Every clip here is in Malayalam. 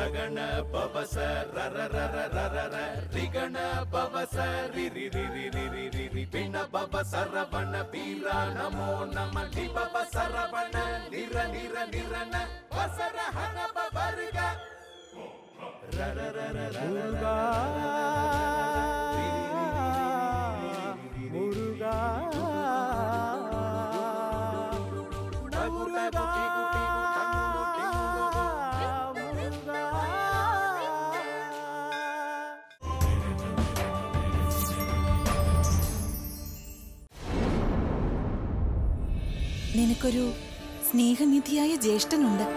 ರಗಣ ಪವಸ ರರ ರರ ರರ ರ ರಿಗಣ ಪವಸ ರಿ ರಿ ರಿ ರಿ ರಿ ರಿ ರಿ ರಿ ಪಿಣ ಪವ ಸರವಣ ಪೀರ ನಮೋ ನಮ ಲಿ ಪವ ಸರವಣ ನಿರ ನಿರ ನಿರನ ವಸರ ಹನ ಪವರ್ಗ ರರ ರರ ರರ முருகா முருகா முருகா முருகா നിനക്കൊരു സ്നേഹനിധിയായ ജ്യേഷ്ഠനുണ്ട്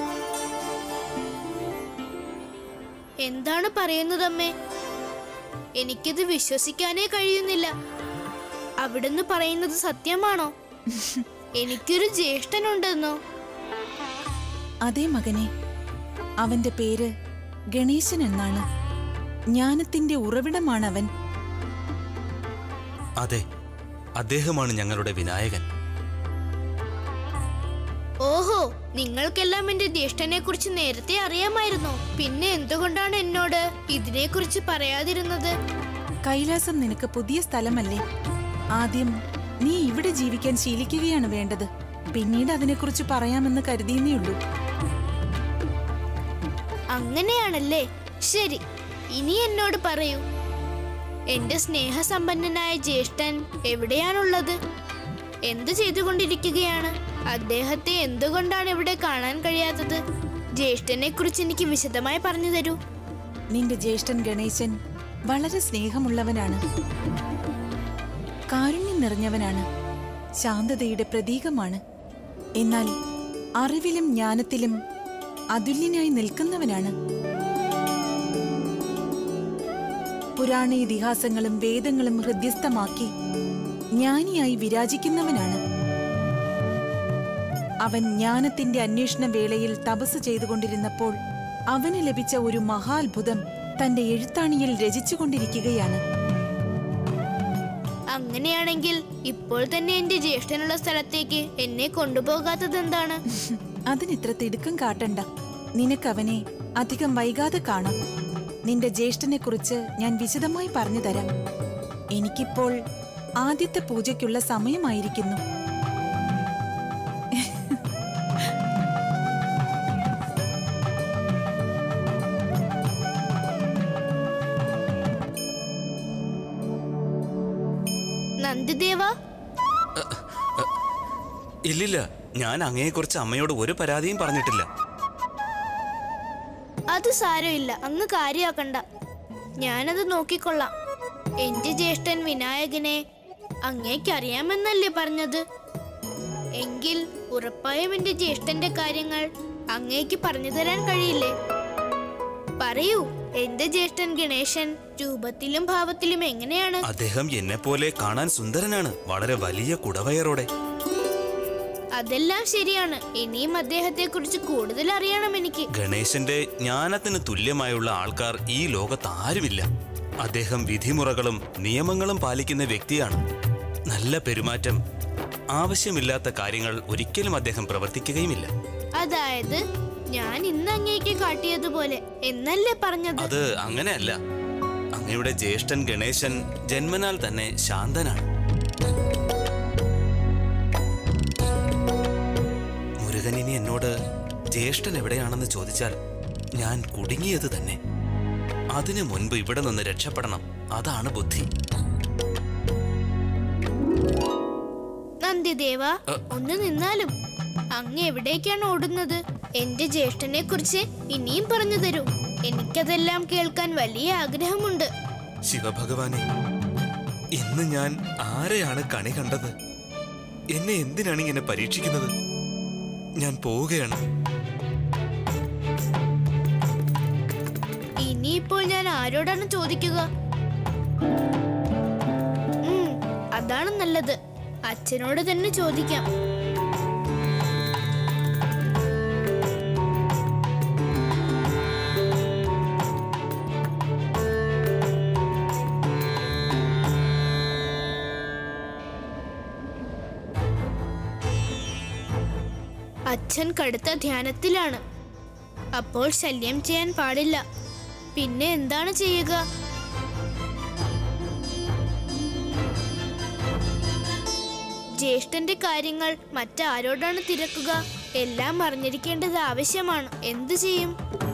എന്താണ് പറയുന്നതമ്മേ എനിക്കിത് വിശ്വസിക്കാനേ കഴിയുന്നില്ല അവിടുന്ന് പറയുന്നത് സത്യമാണോ എനിക്കൊരു ജ്യേഷ്ഠനുണ്ടെന്നോ അതേ മകനെ അവന്റെ പേര് ഗണേശൻ എന്നാണ് ജ്ഞാനത്തിന്റെ ഉറവിടമാണവൻ അതെ അദ്ദേഹമാണ് ഞങ്ങളുടെ വിനായകൻ ഓഹോ നിങ്ങൾക്കെല്ലാം എന്റെ ജ്യേഷ്ഠനെ കുറിച്ച് നേരത്തെ അറിയാമായിരുന്നോ പിന്നെ എന്തുകൊണ്ടാണ് എന്നോട് ഇതിനെക്കുറിച്ച് പറയാതിരുന്നത് കൈലാസം നിനക്ക് പുതിയ സ്ഥലമല്ലേ ആദ്യം നീ ഇവിടെ ജീവിക്കാൻ ശീലിക്കുകയാണ് വേണ്ടത് പിന്നീട് അതിനെക്കുറിച്ച് പറയാമെന്ന് കരുതിയെന്നേയുള്ളൂ അങ്ങനെയാണല്ലേ ശരി ഇനി എന്നോട് പറയൂ എന്റെ സ്നേഹസമ്പന്നനായ ജ്യേഷ്ഠൻ എവിടെയാണുള്ളത് എന്ത് ചെയ്തുകൊണ്ടിരിക്കുകയാണ് അദ്ദേഹത്തെ എന്തുകൊണ്ടാണ് ഇവിടെ കാണാൻ കഴിയാത്തത് ജ്യേഷ്ഠനെ കുറിച്ച് എനിക്ക് വിശദമായി പറഞ്ഞു തരൂ നിന്റെ ജ്യേഷ്ഠൻ ഗണേശൻ വളരെ സ്നേഹമുള്ളവനാണ് കാരുണ്യം നിറഞ്ഞവനാണ് ശാന്തതയുടെ പ്രതീകമാണ് എന്നാൽ അറിവിലും ജ്ഞാനത്തിലും അതുല്യനായി നിൽക്കുന്നവനാണ് പുരാണ ഇതിഹാസങ്ങളും വേദങ്ങളും ഹൃദ്യസ്ഥമാക്കി ജ്ഞാനിയായി വിരാജിക്കുന്നവനാണ് അവൻ ജ്ഞാനത്തിന്റെ അന്വേഷണ വേളയിൽ തപസ് ചെയ്തുകൊണ്ടിരുന്നപ്പോൾ അവന് ലഭിച്ച ഒരു മഹാത്ഭുതം തന്റെ എഴുത്താണിയിൽ രചിച്ചുകൊണ്ടിരിക്കുകയാണ് അങ്ങനെയാണെങ്കിൽ ഇപ്പോൾ തന്നെ എന്റെ ജ്യേഷ്ഠനുള്ള സ്ഥലത്തേക്ക് എന്നെ കൊണ്ടുപോകാത്തത് എന്താണ് അതിനിത്ര തിടുക്കം കാട്ടണ്ട നിനക്കവനെ അധികം വൈകാതെ കാണാം നിന്റെ ജ്യേഷ്ഠനെ കുറിച്ച് ഞാൻ വിശദമായി പറഞ്ഞു തരാം എനിക്കിപ്പോൾ ആദ്യത്തെ പൂജയ്ക്കുള്ള സമയമായിരിക്കുന്നു നന്ദിദേവ ഇല്ലില്ല ഞാൻ അങ്ങയെക്കുറിച്ച് അമ്മയോട് ഒരു പരാതിയും പറഞ്ഞിട്ടില്ല അത് സാരമില്ല അങ്ങ് കാര്യമാക്കണ്ട ഞാനത് നോക്കിക്കൊള്ളാം എന്റെ ജ്യേഷ്ഠൻ വിനായകനെ അങ്ങേക്കറിയാമെന്നല്ലേ പറഞ്ഞത് എങ്കിൽ ഉറപ്പായും എന്റെ ജ്യേഷ്ഠന്റെ കാര്യങ്ങൾ അങ്ങേക്ക് പറഞ്ഞു തരാൻ കഴിയില്ലേ പറയൂ എന്റെ ജ്യേഷ്ഠൻ ഗണേശൻ രൂപത്തിലും ഭാവത്തിലും എങ്ങനെയാണ് അദ്ദേഹം എന്നെപ്പോലെ കാണാൻ സുന്ദരനാണ് വളരെ വലിയ കുടവയറോടെ അതെല്ലാം ശരിയാണ് ഇനിയും അദ്ദേഹത്തെ കുറിച്ച് കൂടുതൽ അറിയണം എനിക്ക് ഗണേശന്റെ ജ്ഞാനത്തിന് തുല്യമായുള്ള ആൾക്കാർ ഈ ലോകത്ത് ആരുമില്ല അദ്ദേഹം വിധിമുറകളും നിയമങ്ങളും പാലിക്കുന്ന വ്യക്തിയാണ് നല്ല പെരുമാറ്റം ആവശ്യമില്ലാത്ത കാര്യങ്ങൾ ഒരിക്കലും അദ്ദേഹം പ്രവർത്തിക്കുകയുമില്ല അതായത് ഞാൻ ഇന്ന് അങ്ങേക്ക് കാട്ടിയതുപോലെ എന്നല്ലേ പറഞ്ഞത് അത് അങ്ങനെയല്ല അങ്ങയുടെ ജ്യേഷ്ഠൻ ഗണേശൻ ജന്മനാൽ തന്നെ ശാന്തനാണ് മുരുകൻ ഇനി എന്നോട് ജ്യേഷ്ഠൻ എവിടെയാണെന്ന് ചോദിച്ചാൽ ഞാൻ കുടുങ്ങിയത് തന്നെ അതിനു മുൻപ് ഇവിടെ നിന്ന് രക്ഷപ്പെടണം അതാണ് ബുദ്ധി നന്ദിദേവ ഒന്ന് നിന്നാലും അങ്ങ് എവിടേക്കാണ് ഓടുന്നത് എന്റെ ജ്യേഷ്ഠനെ കുറിച്ച് ഇനിയും പറഞ്ഞു തരൂ എനിക്കതെല്ലാം കേൾക്കാൻ വലിയ ആഗ്രഹമുണ്ട് ശിവഭഗവാനെ ഇന്ന് ഞാൻ ആരെയാണ് കണി കണ്ടത് എന്നെ എന്തിനാണ് ഇങ്ങനെ പരീക്ഷിക്കുന്നത് ഞാൻ പോവുകയാണ് ഇനിയിപ്പോൾ ഞാൻ ആരോടാണ് ചോദിക്കുക ഉം, അതാണ് നല്ലത് അച്ഛനോട് തന്നെ ചോദിക്കാം അച്ഛൻ കടുത്ത ധ്യാനത്തിലാണ് അപ്പോൾ ശല്യം ചെയ്യാൻ പാടില്ല പിന്നെ എന്താണ് ചെയ്യുക ജ്യേഷ്ഠന്റെ കാര്യങ്ങൾ മറ്റാരോടാണ് തിരക്കുക എല്ലാം അറിഞ്ഞിരിക്കേണ്ടത് ആവശ്യമാണ് എന്തു ചെയ്യും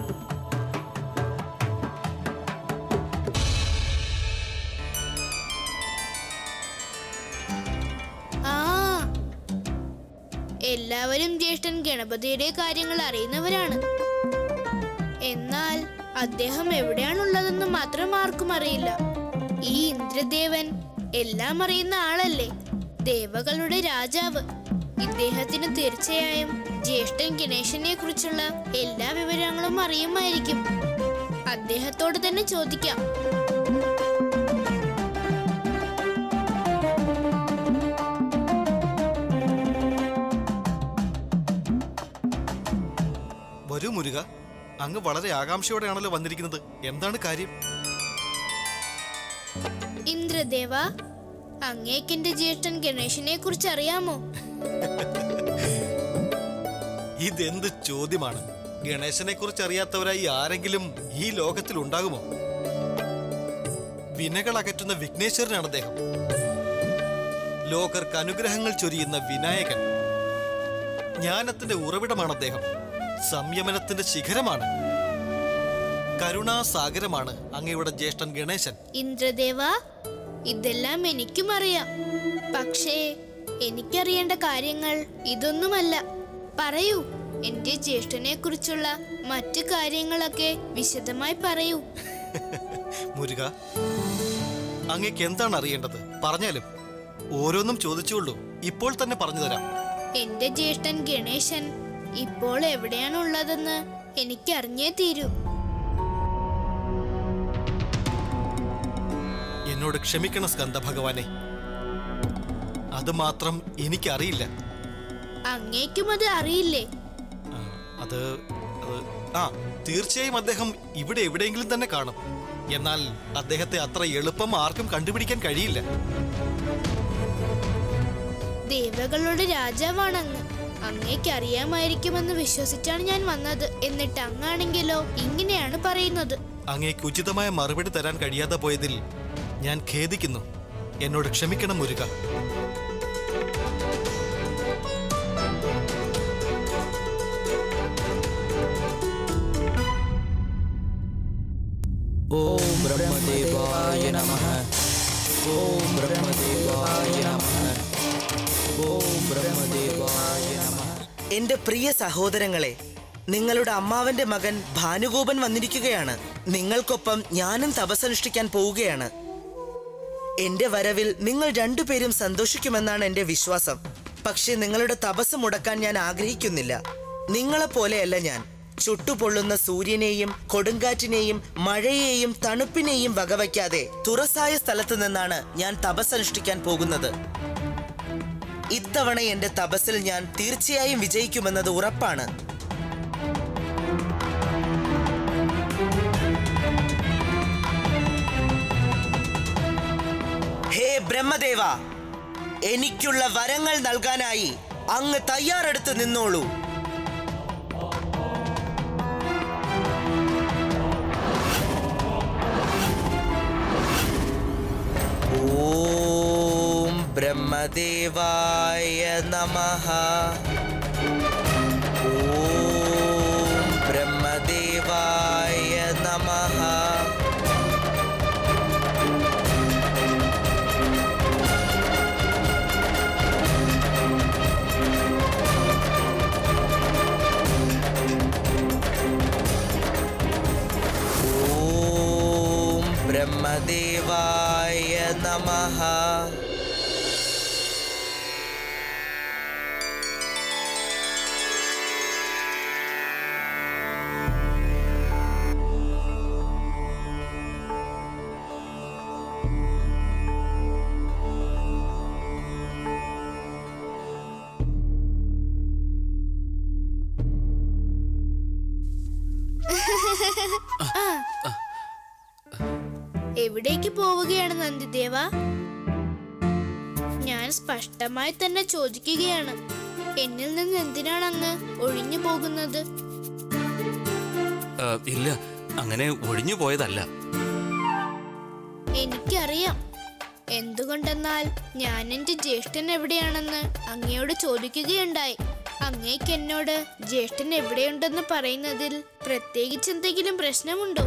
ആ എല്ലാവരും ജ്യേഷ്ഠൻ ഗണപതിയുടെ കാര്യങ്ങൾ അറിയുന്നവരാണ് എന്നാൽ അദ്ദേഹം എവിടെയാണുള്ളതെന്ന് മാത്രം ആർക്കും അറിയില്ല ഈ ഇന്ദ്രദേവൻ എല്ലാം അറിയുന്ന ആളല്ലേ ദേവകളുടെ രാജാവ് ഇദ്ദേഹത്തിന് തീർച്ചയായും ജ്യേഷ്ഠൻ ഗണേശനെ കുറിച്ചുള്ള എല്ലാ വിവരങ്ങളും അറിയുമായിരിക്കും അദ്ദേഹത്തോട് തന്നെ ചോദിക്കാം വരൂ മുരുക അങ്ങ് വളരെ ആകാംക്ഷയോടെയാണല്ലോ വന്നിരിക്കുന്നത് എന്താണ് കാര്യം ഇന്ദ്രദേവ അങ്ങേക്കെന്റെ ജ്യേഷ്ഠൻ ഗണേശനെ കുറിച്ച് അറിയാമോ ഇതെന്ത് ചോദ്യമാണ് ഗണേശനെ കുറിച്ച് അറിയാത്തവരായി ആരെങ്കിലും ഈ ലോകത്തിൽ ഉണ്ടാകുമോ വിനകൾ അകറ്റുന്ന വിഘ്നേശ്വരനാണ് അദ്ദേഹം ലോകർക്ക് അനുഗ്രഹങ്ങൾ ചൊരിയുന്ന വിനായകൻ ജ്ഞാനത്തിന്റെ ഉറവിടമാണ് അദ്ദേഹം സംയമനത്തിന്റെ ശിഖരമാണ് കരുണാസാഗരമാണ് അങ്ങയുടെ ജ്യേഷ്ഠൻ ഗണേശൻ ഇന്ദ്രദേവ ഇതെല്ലാം എനിക്കും അറിയാം പക്ഷേ എനിക്കറിയേണ്ട കാര്യങ്ങൾ ഇതൊന്നുമല്ല പറയൂ എന്റെ ജ്യേഷ്ഠനെ കുറിച്ചുള്ള മറ്റു കാര്യങ്ങളൊക്കെ വിശദമായി പറയൂ മുരുക അങ്ങക്ക് എന്താണ് അറിയേണ്ടത് പറഞ്ഞാലും ഓരോന്നും ചോദിച്ചുകൊള്ളൂ ഇപ്പോൾ തന്നെ പറഞ്ഞു തരാം എന്റെ ജ്യേഷ്ഠൻ ഗണേശൻ ഇപ്പോൾ എവിടെയാണുള്ളതെന്ന് എനിക്കറിഞ്ഞേ തീരൂ എന്നോട് ക്ഷമിക്കണം സ്കന്ദ ഭഗവാനെ അത് മാത്രം എനിക്കറിയില്ല അങ്ങേക്കും അത് അറിയില്ലേ ആ, അത് അത് ആ തീർച്ചയായും അദ്ദേഹം ഇവിടെ എവിടെയെങ്കിലും തന്നെ കാണും എന്നാൽ അദ്ദേഹത്തെ അത്ര എളുപ്പം ആർക്കും കണ്ടുപിടിക്കാൻ കഴിയില്ല ദേവകളുടെ രാജാവാണ് അങ്ങ് അങ്ങേക്ക് അറിയാമായിരിക്കുമെന്ന് വിശ്വസിച്ചാണ് ഞാൻ വന്നത് എന്നിട്ട് അങ്ങാണെങ്കിലോ ഇങ്ങനെയാണ് പറയുന്നത് അങ്ങേക്ക് ഉചിതമായ മറുപടി തരാൻ കഴിയാതെ പോയതിൽ ഞാൻ ഖേദിക്കുന്നു എന്നോട് ക്ഷമിക്കണം മുരുക ഓം ബ്രഹ്മദേവായ നമഃ ഓം ബ്രഹ്മദേവായ നമഃ ഓം ബ്രഹ്മദേവായ നമഃ എന്റെ പ്രിയ സഹോദരങ്ങളെ നിങ്ങളുടെ അമ്മാവന്റെ മകൻ ഭാനുഗോപൻ വന്നിരിക്കുകയാണ് നിങ്ങൾക്കൊപ്പം ഞാനും തപസ്സനുഷ്ഠിക്കാൻ പോവുകയാണ് എന്റെ വരവിൽ നിങ്ങൾ രണ്ടുപേരും സന്തോഷിക്കുമെന്നാണ് എന്റെ വിശ്വാസം പക്ഷേ നിങ്ങളുടെ തപസ് മുടക്കാൻ ഞാൻ ആഗ്രഹിക്കുന്നില്ല നിങ്ങളെപ്പോലെയല്ല ഞാൻ ചുട്ടുപൊള്ളുന്ന സൂര്യനെയും കൊടുങ്കാറ്റിനെയും മഴയെയും തണുപ്പിനെയും വകവയ്ക്കാതെ തുറസായ സ്ഥലത്ത് നിന്നാണ് ഞാൻ തപസ്സനുഷ്ഠിക്കാൻ പോകുന്നത് ഇത്തവണ എന്റെ തപസ്സിൽ ഞാൻ തീർച്ചയായും വിജയിക്കുമെന്നത് ഉറപ്പാണ് ഹേ ബ്രഹ്മദേവ എനിക്കുള്ള വരങ്ങൾ നൽകാനായി അങ്ങ് തയ്യാറെടുത്ത് നിന്നോളൂ ഓം ബ്രഹ്മദേവായ നമഃ ഓം ബ്രഹ്മദേവായ നമഃ ഓം ബ്രഹ്മദേവായ നമഃ എവിടേക്ക് പോവുകയാണ് നന്ദിദേവ ഞാൻ സ്പഷ്ടമായി തന്നെ ചോദിക്കുകയാണ് എന്നിൽ നിന്ന് എന്തിനാണ് അങ്ങ് ഒഴിഞ്ഞു പോകുന്നത് ഇല്ല അങ്ങനെ ഒഴിഞ്ഞു പോയതല്ല എനിക്കറിയാം എന്തുകൊണ്ടെന്നാൽ ഞാൻ എന്റെ ജ്യേഷ്ഠൻ എവിടെയാണെന്ന് അങ്ങയോട് ചോദിക്കുകയുണ്ടായി അങ്ങേക്ക് എന്നോട് ജ്യേഷ്ഠൻ എവിടെയുണ്ടെന്ന് പറയുന്നതിൽ പ്രത്യേകിച്ച് എന്തെങ്കിലും പ്രശ്നമുണ്ടോ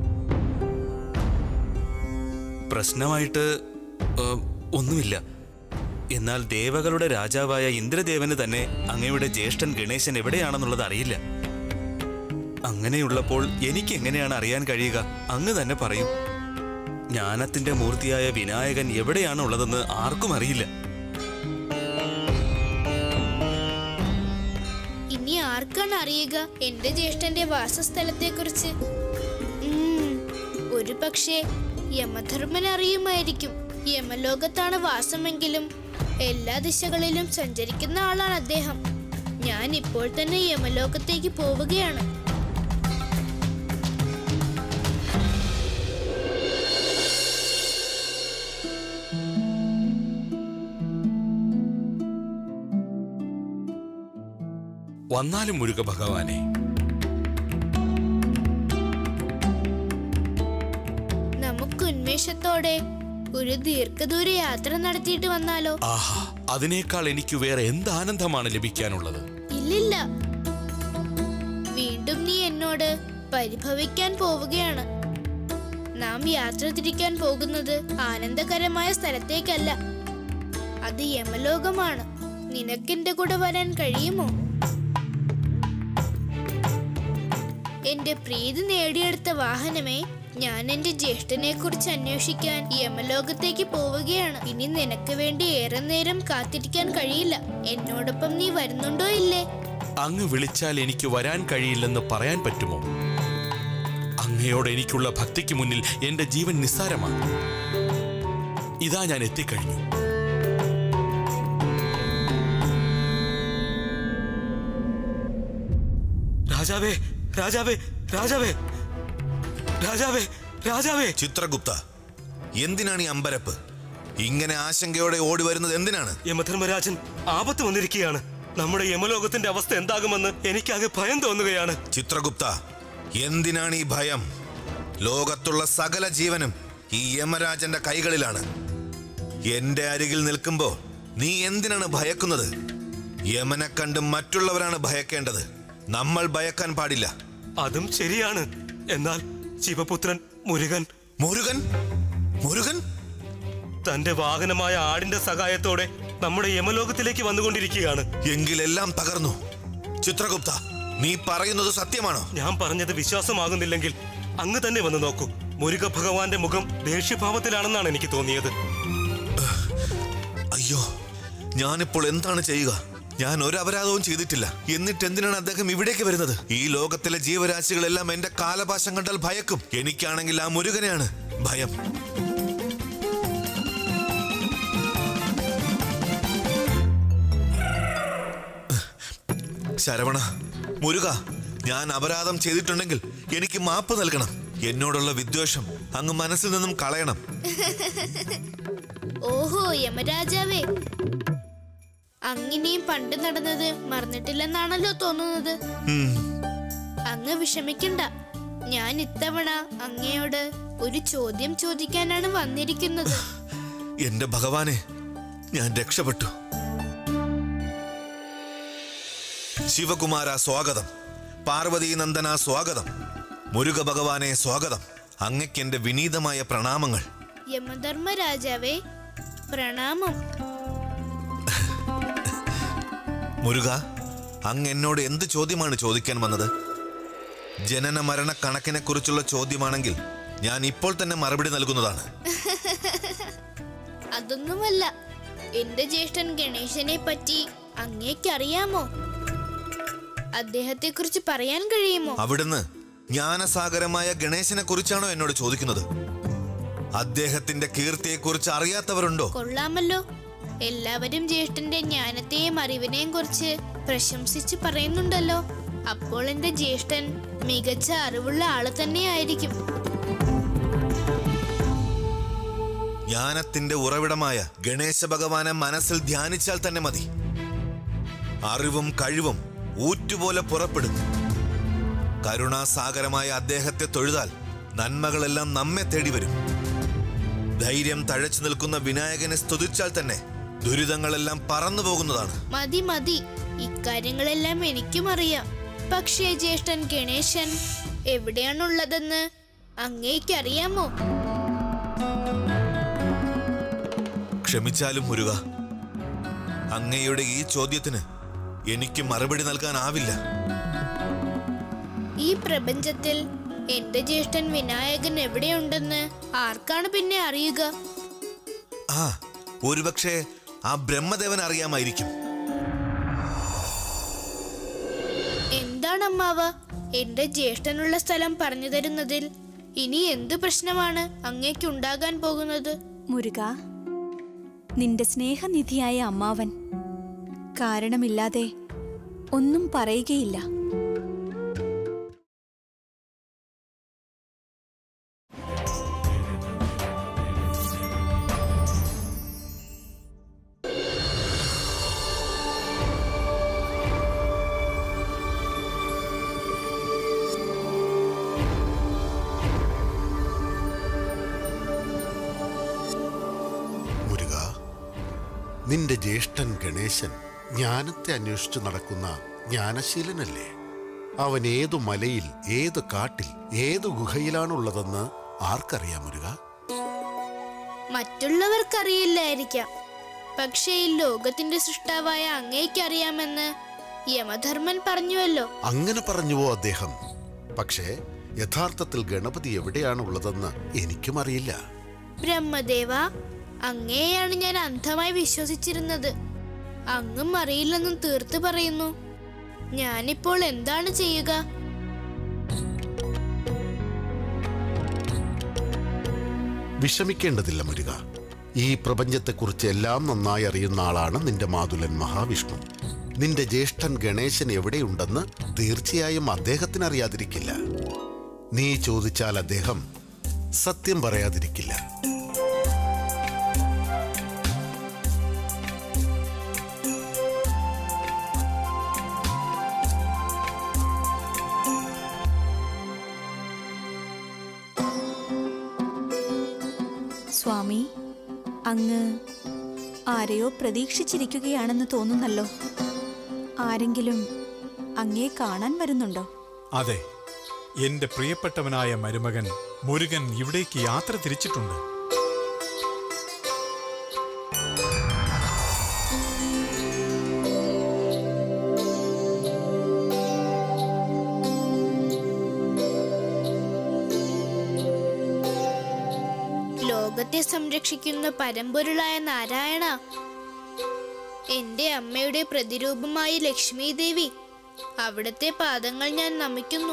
പ്രശ്നമായിട്ട് ഏ, ഒന്നുമില്ല എന്നാൽ ദേവകളുടെ രാജാവായ ഇന്ദ്രദേവന് തന്നെ അങ്ങയുടെ ജ്യേഷ്ഠൻ ഗണേശൻ എവിടെയാണെന്നുള്ളത് അറിയില്ല അങ്ങനെയുള്ളപ്പോൾ എനിക്ക് എങ്ങനെയാണ് അറിയാൻ കഴിയുക അങ്ങ് തന്നെ പറയും ജ്ഞാനത്തിന്റെ മൂർത്തിയായ വിനായകൻ എവിടെയാണ് ഉള്ളതെന്ന് ആർക്കും അറിയില്ല ഇനി ആർക്കാണ് അറിയുക എന്റെ ജ്യേഷ്ഠന്റെ വാസസ്ഥലത്തെ കുറിച്ച് ഒരു പക്ഷേ യമധർമ്മൻ അറിയുമായിരിക്കും യമലോകത്താണ് വാസമെങ്കിലും എല്ലാ ദിശകളിലും സഞ്ചരിക്കുന്ന ആളാണ് അദ്ദേഹം ഞാൻ ഇപ്പോൾ തന്നെ യമലോകത്തേക്ക് പോവുകയാണ് വന്നാലും മുരുക ഭഗവാനെ നമുക്ക് ഉന്മേഷത്തോടെ ഒരു ദീർഘദൂര യാത്ര നടത്തിയിട്ട് വന്നാലോ ആഹാ അതിനേക്കാൾ എനിക്ക് വേറെ എന്ത് ആനന്ദമാണ് ലഭിക്കാനുള്ളത് ഇല്ലില്ല വീണ്ടും നീ എന്നോട് പരിഭവിക്കാൻ പോവുകയാണ് നാം യാത്ര തിരിക്കാൻ പോകുന്നത് ആനന്ദകരമായ സ്ഥലത്തേക്കല്ല അത് യമലോകമാണ് നിനക്കെന്റെ കൂടെ വരാൻ കഴിയുമോ എന്റെ പ്രീതി നേടിയെടുത്ത വാഹനമേ ഞാൻ എന്റെ ജ്യേഷ്ഠനെ കുറിച്ച് അന്വേഷിക്കാൻ യമലോകത്തേക്ക് പോവുകയാണ് ഇനി നിനക്ക് വേണ്ടി ഏറെ നേരം കാത്തിരിക്കാൻ കഴിയില്ല എന്നോടൊപ്പം നീ വരുന്നുണ്ടോ ഇല്ലേ അങ്ങ് വിളിച്ചാൽ എനിക്ക് വരാൻ കഴിയില്ലെന്ന് പറയാൻ പറ്റുമോ അങ്ങയോട് എനിക്കുള്ള ഭക്തിക്ക് മുന്നിൽ എന്റെ ജീവൻ നിസ്സാരമാണ് ഇതാ ഞാൻ എത്തിക്കഴിഞ്ഞു രാജാവേ രാജാവേ രാജാവേ രാജാവേ രാജാവേ ചിത്രഗുപ്ത എന്തിനാണ് ഈ അമ്പരപ്പ് ഇങ്ങനെ ആശങ്കയോടെ ഓടി വരുന്നത് എന്തിനാണ് യമധർമ്മരാജൻ ആപത്ത് വന്നിരിക്കുകയാണ് നമ്മുടെ യമലോകത്തിന്റെ അവസ്ഥ എന്താകുമെന്ന് എനിക്കാകെ ഭയം തോന്നുകയാണ് ചിത്രഗുപ്ത എന്തിനാണ് ഈ ഭയം ലോകത്തുള്ള സകല ജീവനും ഈ യമരാജന്റെ കൈകളിലാണ് എന്റെ അരികിൽ നിൽക്കുമ്പോ നീ എന്തിനാണ് ഭയക്കുന്നത് യമനെ കണ്ട് മറ്റുള്ളവരാണ് ഭയക്കേണ്ടത് നമ്മൾ ഭയക്കാൻ പാടില്ല അതും ശരിയാണ് എന്നാൽ ശിവപുത്രൻ മുരുകൻ മുരുകൻ മുരുകൻ തന്റെ വാഹനമായ ആടിന്റെ സഹായത്തോടെ നമ്മുടെ യമലോകത്തിലേക്ക് വന്നുകൊണ്ടിരിക്കുകയാണ് എങ്കിലെല്ലാം തകർന്നു ചിത്രഗുപ്ത നീ പറയുന്നത് സത്യമാണോ ഞാൻ പറഞ്ഞത് വിശ്വാസമാകുന്നില്ലെങ്കിൽ അങ്ങ് തന്നെ വന്ന് നോക്കൂ മുരുക ഭഗവാന്റെ മുഖം ദേഷ്യഭാവത്തിലാണെന്നാണ് എനിക്ക് തോന്നിയത് അയ്യോ ഞാനിപ്പോൾ എന്താണ് ചെയ്യുക ഞാൻ ഒരു അപരാധവും ചെയ്തിട്ടില്ല എന്നിട്ട് എന്തിനാണ് അദ്ദേഹം ഇവിടേക്ക് വരുന്നത് ഈ ലോകത്തിലെ ജീവരാശികളെല്ലാം എന്റെ കാലപാശം കണ്ടാൽ ഭയക്കും എനിക്കാണെങ്കിൽ ആ മുരുകനെയാണ് ഭയം ശരവണ മുരുക ഞാൻ അപരാധം ചെയ്തിട്ടുണ്ടെങ്കിൽ എനിക്ക് മാപ്പ് നൽകണം എന്നോടുള്ള വിദ്വേഷം അങ്ങ് മനസ്സിൽ നിന്നും കളയണം ഓഹോ യമരാജാവേ അങ്ങിനെയും പണ്ട് നടന്നത് മറന്നിട്ടില്ലെന്നാണല്ലോ തോന്നുന്നത് ഉം. അങ്ങ് വിഷമിക്കണ്ട ഞാൻ ഇത്തവണ അങ്ങയോട് ഒരു ചോദ്യം ചോദിക്കാനാണ് വന്നിരിക്കുന്നത് എന്റെ ഭഗവാനെ ഞാൻ രക്ഷപ്പെട്ടു ശിവകുമാര സ്വാഗതം പാർവതി നന്ദന സ്വാഗതം മുരുക ഭഗവാനെ സ്വാഗതം അങ്ങയ്ക്ക് എന്റെ വിനീതമായ പ്രണാമങ്ങൾ യമധർമ്മ രാജാവേ പ്രണാമം മുരുക അങ്ങ് എന്നോട് എന്ത് ചോദ്യമാണ് ചോദിക്കാൻ വന്നത് ജനന മരണ കണക്കിനെ കുറിച്ചുള്ള ചോദ്യമാണെങ്കിൽ ഞാൻ ഇപ്പോൾ തന്നെ മറുപടി നൽകുന്നതാണ് അതൊന്നുമല്ല എന്റെ ജ്യേഷ്ഠൻ ഗണേശനെ പറ്റി അങ്ങേക്കറിയാമോ അദ്ദേഹത്തെ കുറിച്ച് പറയാൻ കഴിയുമോ അവിടുന്ന് ജ്ഞാനസാഗരമായ ഗണേശനെ കുറിച്ചാണോ എന്നോട് ചോദിക്കുന്നത് അദ്ദേഹത്തിന്റെ കീർത്തിയെക്കുറിച്ച് അറിയാത്തവരുണ്ടോ കൊള്ളാമല്ലോ എല്ലാവരും ജ്യേഷ്ഠന്റെ ജ്ഞാനത്തെയും അറിവിനെയും കുറിച്ച് പ്രശംസിച്ച് പറയുന്നുണ്ടല്ലോ അപ്പോൾ എന്റെ ജ്യേഷ്ഠൻ മികച്ച അറിവുള്ള ആള് തന്നെയായിരിക്കും ജ്ഞാനത്തിന്റെ ഉറവിടമായ ഗണേശ ഭഗവാനെ മനസ്സിൽ ധ്യാനിച്ചാൽ തന്നെ മതി അറിവും കഴിവും ഊറ്റുപോലെ പുറപ്പെടും കരുണാസാഗരമായ അദ്ദേഹത്തെ തൊഴുതാൽ നന്മകളെല്ലാം നമ്മെ തേടി വരും ധൈര്യം തഴച്ചു നിൽക്കുന്ന വിനായകനെ സ്തുതിച്ചാൽ തന്നെ ദുരിതങ്ങളെല്ലാം പറന്നു പോകുന്നതാണ് മതി മതി ഇക്കാര്യങ്ങളെല്ലാം എനിക്കും അറിയാം പക്ഷേ ജ്യേഷ്ഠൻ ഗണേശൻ എവിടെയാണുള്ളതെന്ന് അങ്ങേക്കറിയാമോ ക്ഷമിച്ചാലും മുരുക അങ്ങയുടെ ഈ ചോദ്യത്തിന് എനിക്ക് മറുപടി നൽകാനാവില്ല ഈ പ്രപഞ്ചത്തിൽ എന്റെ ജ്യേഷ്ഠൻ വിനായകൻ എവിടെയുണ്ടെന്ന് ആർക്കാണ് പിന്നെ അറിയുക ആ ഒരുപക്ഷെ ആ ബ്രഹ്മദേവൻ അറിയാമായിരിക്കും എന്താണ് അമ്മാവ എന്റെ ജ്യേഷ്ഠനുള്ള സ്ഥലം പറഞ്ഞു തരുന്നതിൽ ഇനി എന്ത് പ്രശ്നമാണ് അങ്ങേക്കുണ്ടാകാൻ പോകുന്നത് മുരുക നിന്റെ സ്നേഹനിധിയായ അമ്മാവൻ കാരണമില്ലാതെ ഒന്നും പറയുകയില്ല മുരുക നിന്റെ ജ്യേഷ്ഠൻ ഗണേശൻ ജ്ഞാനത്തെ അന്വേഷിച്ചു നടക്കുന്ന ജ്ഞാനശീലനല്ലേ അവൻ ഏതു മലയിൽ ഏത് കാട്ടിൽ ഏതു ഗുഹയിലാണുള്ളതെന്ന് ആർക്കറിയാം മുരുക മറ്റുള്ളവർക്കറിയില്ലായിരിക്കാം പക്ഷേ ഈ ലോകത്തിന്റെ സൃഷ്ടാവായ അങ്ങേക്കറിയാമെന്ന് യമധർമ്മൻ പറഞ്ഞുവല്ലോ അങ്ങനെ പറഞ്ഞുവോ അദ്ദേഹം പക്ഷേ യഥാർത്ഥത്തിൽ ഗണപതി എവിടെയാണുള്ളതെന്ന് എനിക്കും അറിയില്ല ബ്രഹ്മദേവ അങ്ങയെയാണ് ഞാൻ അന്ധമായി വിശ്വസിച്ചിരുന്നത് അങ്ങും അറിയില്ലെന്നും തീർത്തു പറയുന്നു ഞാനിപ്പോൾ എന്താണ് ചെയ്യുക വിഷമിക്കേണ്ടതില്ല മുരുക ഈ പ്രപഞ്ചത്തെക്കുറിച്ച് എല്ലാം നന്നായി അറിയുന്ന ആളാണ് നിന്റെ മാതുലൻ മഹാവിഷ്ണു നിന്റെ ജ്യേഷ്ഠൻ ഗണേശൻ എവിടെയുണ്ടെന്ന് തീർച്ചയായും അദ്ദേഹത്തിന് അറിയാതിരിക്കില്ല നീ ചോദിച്ചാൽ അദ്ദേഹം സത്യം പറയാതിരിക്കില്ല സ്വാമി അങ്ങ് ആരെയോ പ്രതീക്ഷിച്ചിരിക്കുകയാണെന്ന് തോന്നുന്നല്ലോ ആരെങ്കിലും അങ്ങേ കാണാൻ വരുന്നുണ്ടോ അതെ എന്റെ പ്രിയപ്പെട്ടവനായ മരുമകൻ മുരുകൻ ഇവിടേക്ക് യാത്ര തിരിച്ചിട്ടുണ്ട് ലോകത്തെ സംരക്ഷിക്കുന്ന പരമ്പൊരുളായ നാരായണ എന്റെ അമ്മയുടെ പ്രതിരൂപമായ ലക്ഷ്മി ദേവി അവിടുത്തെ പാദങ്ങൾ ഞാൻ നമിക്കുന്നു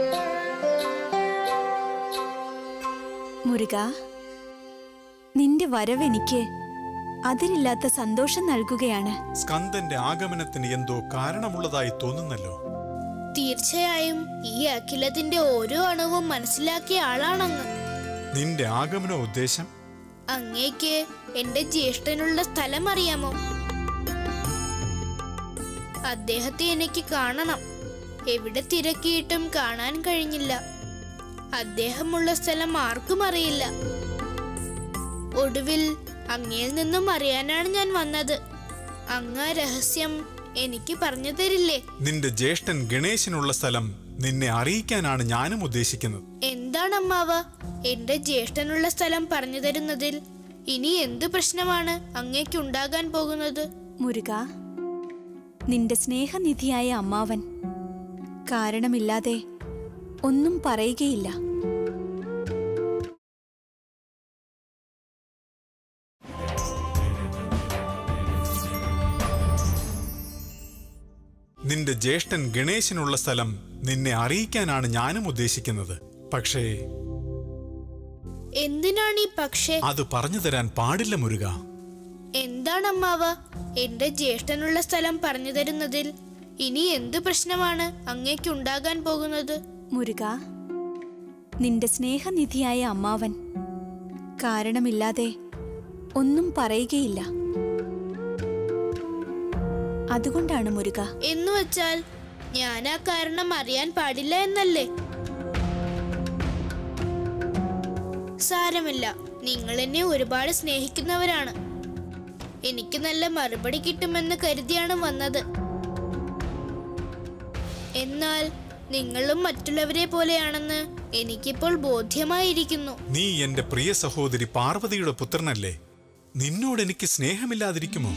മുരുക നിന്റെ വരവെനിക്ക് അതിരില്ലാത്ത സന്തോഷം നൽകുകയാണ് സ്കന്ദന്റെ ആഗമനത്തിന് എന്തോ കാരണമുള്ളതായി തോന്നുന്നല്ലോ തീർച്ചയായും ഈ അഖിലത്തിന്റെ ഓരോ അണുവും മനസ്സിലാക്കിയ ആളാണങ്ങ് നിന്റെ ആഗമന ഉദ്ദേശം അങ്ങേക്ക് എന്റെ ജ്യേഷ്ഠനുള്ള സ്ഥലം അറിയാമോ അദ്ദേഹത്തെ എനിക്ക് കാണണം എവിടെ തിരക്കിയിട്ടും കാണാൻ കഴിഞ്ഞില്ല അദ്ദേഹമുള്ള സ്ഥലം ആർക്കും അറിയില്ല ഒടുവിൽ അങ്ങയിൽ നിന്നും അറിയാനാണ് ഞാൻ വന്നത് അങ്ങ് ആ രഹസ്യം എനിക്ക് പറഞ്ഞു തരില്ലേ നിന്റെ ജ്യേഷ്ഠൻ ഗണേശനുള്ള സ്ഥലം നിന്നെ അറിയിക്കാനാണ് ഞാനും ഉദ്ദേശിക്കുന്നത് എന്താണ് അമ്മാവ എന്റെ ജ്യേഷ്ഠനുള്ള സ്ഥലം പറഞ്ഞു തരുന്നതിൽ ഇനി എന്ത് പ്രശ്നമാണ് അങ്ങേക്കുണ്ടാകാൻ പോകുന്നത് മുരുക നിന്റെ സ്നേഹനിധിയായ അമ്മാവൻ കാരണമില്ലാതെ ഒന്നും പറയുകയില്ല നിന്റെ ജ്യേഷ്ഠൻ ഗണേശനുള്ള സ്ഥലം നിന്നെ അറിയിക്കാനാണ് ഞാനും ഉദ്ദേശിക്കുന്നത് പക്ഷേ എന്തിനാണ് ഈ പക്ഷേ അത് പറഞ്ഞു തരാൻ പാടില്ല മുരുക എന്താണ് അമ്മാവ എന്റെ ജ്യേഷ്ഠനുള്ള സ്ഥലം പറഞ്ഞു തരുന്നതിൽ ഇനി എന്ത് പ്രശ്നമാണ് അങ്ങേക്കുണ്ടാകാൻ പോകുന്നത് മുരുക നിന്റെ സ്നേഹനിധിയായ അമ്മാവൻ കാരണമില്ലാതെ ഒന്നും പറയുകയില്ല അതുകൊണ്ടാണ് മുരുക എന്നു വച്ചാൽ ഞാൻ ആ കാരണം അറിയാൻ പാടില്ല എന്നല്ലേ സാരമില്ല നിങ്ങൾ എന്നെ ഒരുപാട് സ്നേഹിക്കുന്നവരാണ് എനിക്ക് നല്ല മറുപടി കിട്ടുമെന്ന് കരുതിയാണ് വന്നത് എന്നാൽ നിങ്ങളും മറ്റുള്ളവരെ പോലെയാണെന്ന് എനിക്കിപ്പോൾ ബോധ്യമായിരിക്കുന്നു നീ എന്റെ പ്രിയ സഹോദരി പാർവതിയുടെ പുത്രനല്ലേ നിന്നോട് എനിക്ക് സ്നേഹമില്ലാതിരിക്കുമോ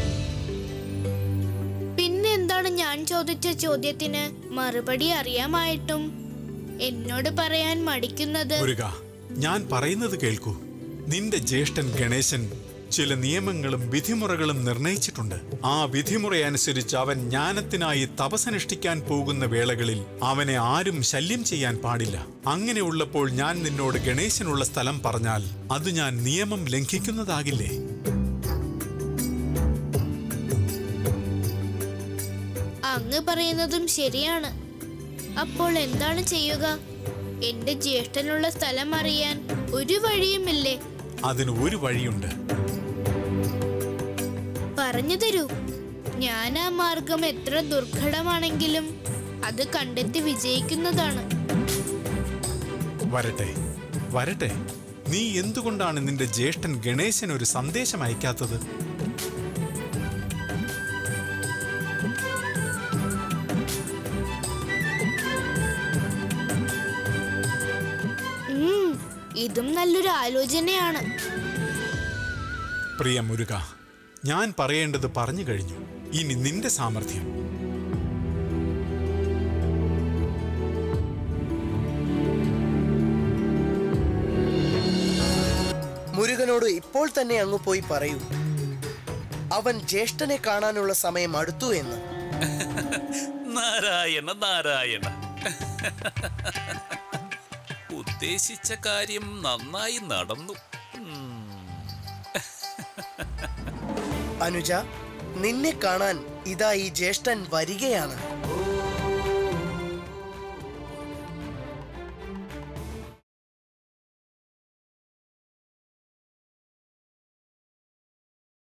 പിന്നെ എന്താണ് ഞാൻ ചോദിച്ച ചോദ്യത്തിന് മറുപടി അറിയാമായിട്ടും എന്നോട് പറയാൻ മടിക്കുന്നത് മുരുക ഞാൻ പറയുന്നത് കേൾക്കൂ നിന്റെ ജ്യേഷ്ഠൻ ഗണേശൻ ചില നിയമങ്ങളും വിധിമുറകളും നിർണയിച്ചിട്ടുണ്ട് ആ വിധിമുറയനുസരിച്ച് അവൻ ജ്ഞാനത്തിനായി തപസനുഷ്ഠിക്കാൻ പോകുന്ന വേളകളിൽ അവനെ ആരും ശല്യം ചെയ്യാൻ പാടില്ല അങ്ങനെയുള്ളപ്പോൾ ഞാൻ നിന്നോട് ഗണേശനുള്ള സ്ഥലം പറഞ്ഞാൽ അത് ഞാൻ നിയമം ലംഘിക്കുന്നതാകില്ലേ അങ്ങ് പറയുന്നതും ശരിയാണ് അപ്പോൾ എന്താണ് ചെയ്യുക എന്റെ ജ്യേഷ്ഠനുള്ള സ്ഥലം അറിയാൻ ഒരു വഴിയുമില്ലേ അതിന് ഒരു വഴിയുണ്ട് പറഞ്ഞു തരൂ ഞാൻ ആ മാർഗം എത്ര ദുർഘടമാണെങ്കിലും അത് കണ്ടെത്തി വിജയിക്കുന്നതാണ് വരട്ടെ വരട്ടെ നീ എന്തുകൊണ്ടാണ് നിന്റെ ജ്യേഷ്ഠൻ ഗണേശൻ ഒരു സന്ദേശം അയക്കാത്തത് ഉം, ഇതും നല്ലൊരു ആലോചനയാണ് പ്രിയ മുരുക ഞാൻ പറയേണ്ടത് പറഞ്ഞു കഴിഞ്ഞു ഇനി നിന്റെ സാമർഥ്യം മുരുകനോട് ഇപ്പോൾ തന്നെ അങ്ങ് പോയി പറയൂ അവൻ ജ്യേഷ്ഠനെ കാണാനുള്ള സമയം അടുത്തു എന്ന് നാരായണ നാരായണ ഉദ്ദേശിച്ച കാര്യം നന്നായി നടന്നു അനുജ നിന്നെ കാണാൻ ഇതാ ഈ ജ്യേഷ്ഠൻ വരികയാണ്